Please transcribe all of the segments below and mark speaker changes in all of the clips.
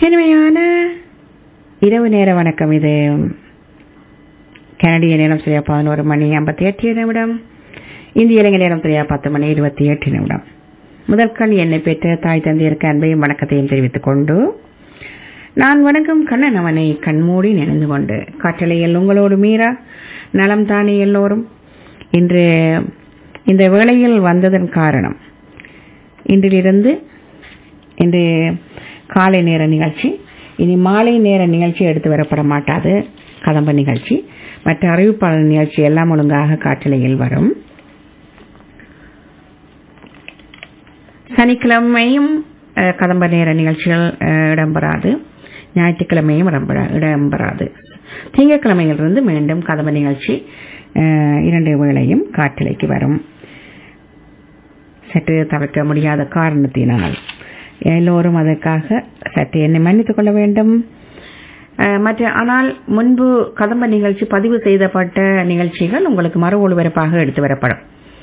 Speaker 1: இனிமையான இரவு நேர வணக்கம் இது கனடிய நேரம் சரியா பதினோரு மணி ஐம்பத்தி எட்டு நிமிடம் இந்திய இலங்கை நேரம் சரியா பத்து மணி இருபத்தி எட்டு நிமிடம் முதல் கண் என்னை பெற்ற தாய் தந்தையருக்கு அன்பையும் வணக்கத்தையும் தெரிவித்துக் கொண்டு நான் வணக்கம் கண்ணன் அவனை கண்மூடி நினைந்து கொண்டு காற்றலையில் உங்களோடு மீறா நலம் தானே எல்லோரும் இன்று இந்த வேளையில் வந்ததன் காரணம் இன்றிலிருந்து இன்று காலை நேர நிகழ்ச்சி இனி மாலை நேர நிகழ்ச்சி எடுத்து வரப்பட மாட்டாது கதம்ப நிகழ்ச்சி மற்ற அறிவிப்பாளர் நிகழ்ச்சி எல்லாம் ஒழுங்காக காற்றலையில் வரும் சனிக்கிழமையும் அஹ், கதம்ப நேர நிகழ்ச்சிகள் அஹ், இடம்பெறாது ஞாயிற்றுக்கிழமையும் இடம்பெறா- இடம்பெறாது திங்கட்கிழமையிலிருந்து மீண்டும் கதம்ப நிகழ்ச்சி அஹ், இரண்டு வேளையும் காற்றலைக்கு வரும் சற்று தவிர்க்க முடியாத காரணத்தினால் எல்லோரும் அதற்காக சற்று என்னை மன்னித்துக் கொள்ள வேண்டும் அஹ், மற்ற ஆனால் முன்பு கதம்ப நிகழ்ச்சி பதிவு செய்யப்பட்ட நிகழ்ச்சிகள் உங்களுக்கு மறு ஒளிபரப்பாக எடுத்து வரப்படும்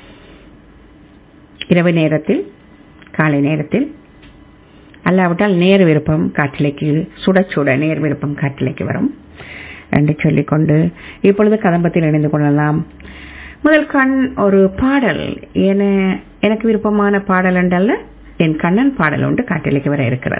Speaker 1: இரவு நேரத்தில் காலை நேரத்தில் அல்லாவிட்டால் நேர் விருப்பம் காற்றலைக்கு சுட சுட நேர் விருப்பம் காற்றலைக்கு வரும் என்று சொல்லிக்கொண்டு இப்பொழுது கதம்பத்தில் இணைந்து கொள்ளலாம் முதல் கண் ஒரு பாடல் என எனக்கு விருப்பமான பாடல் என்றல்ல என் கண்ணன் பாடல் ஒன்று காற்றலைக்கு வர இருக்கிறது